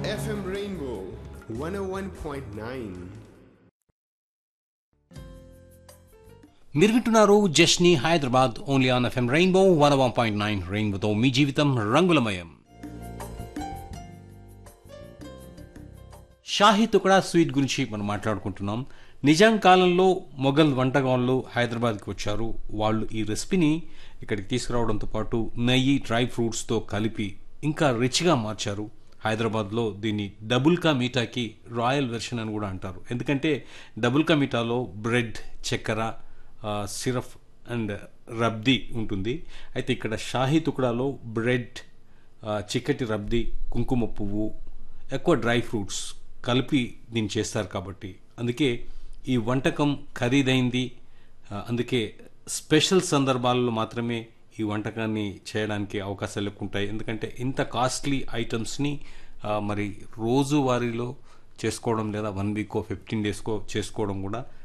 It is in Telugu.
FM Rainbow 101.9. మీరు వింటున్నారు జస్ని Hyderabad only on FM rainbow one one point nine రెయిన్బోతో మీ జీవితం రంగులమయం షాహీ తుకడా స్వీట్ గురించి మనం మాట్లాడుకుంటున్నాం నిజాం కాలంలో మొఘల్ వంటకాలు హైదరాబాద్కి వచ్చారు వాళ్ళు ఈ రెసిపీని ఇక్కడికి తీసుకురావడంతో పాటు నెయ్యి డ్రై ఫ్రూట్స్తో కలిపి ఇంకా రిచ్గా మార్చారు హైదరాబాద్లో దీన్ని డబుల్ కా మీఠాకి రాయల్ వెర్షన్ అని కూడా అంటారు ఎందుకంటే డబుల్ కా మీఠాలో బ్రెడ్ చక్కెర ఆ, సిరప్ అండ్ రబ్దీ ఉంటుంది అయితే ఇక్కడ షాహీ తుకడాలో బ్రెడ్ ఆ, చిక్కటి రబ్దీ కుంకుమ పువ్వు ఎక్కువ డ్రై ఫ్రూట్స్ కలిపి దీన్ని చేస్తారు కాబట్టి అందుకే ఈ వంటకం ఖరీదైంది ఆ, అందుకే స్పెషల్ సందర్భాల్లో మాత్రమే ఈ వంటకాన్ని చేయడానికి అవకాశాలు ఎక్కువ ఉంటాయి ఎందుకంటే ఇంత కాస్ట్లీ ఐటమ్స్ని ఆ, మరి రోజువారీలో చేసుకోవడం లేదా వన్ వీకో ఫిఫ్టీన్ డేస్కో చేసుకోవడం కూడా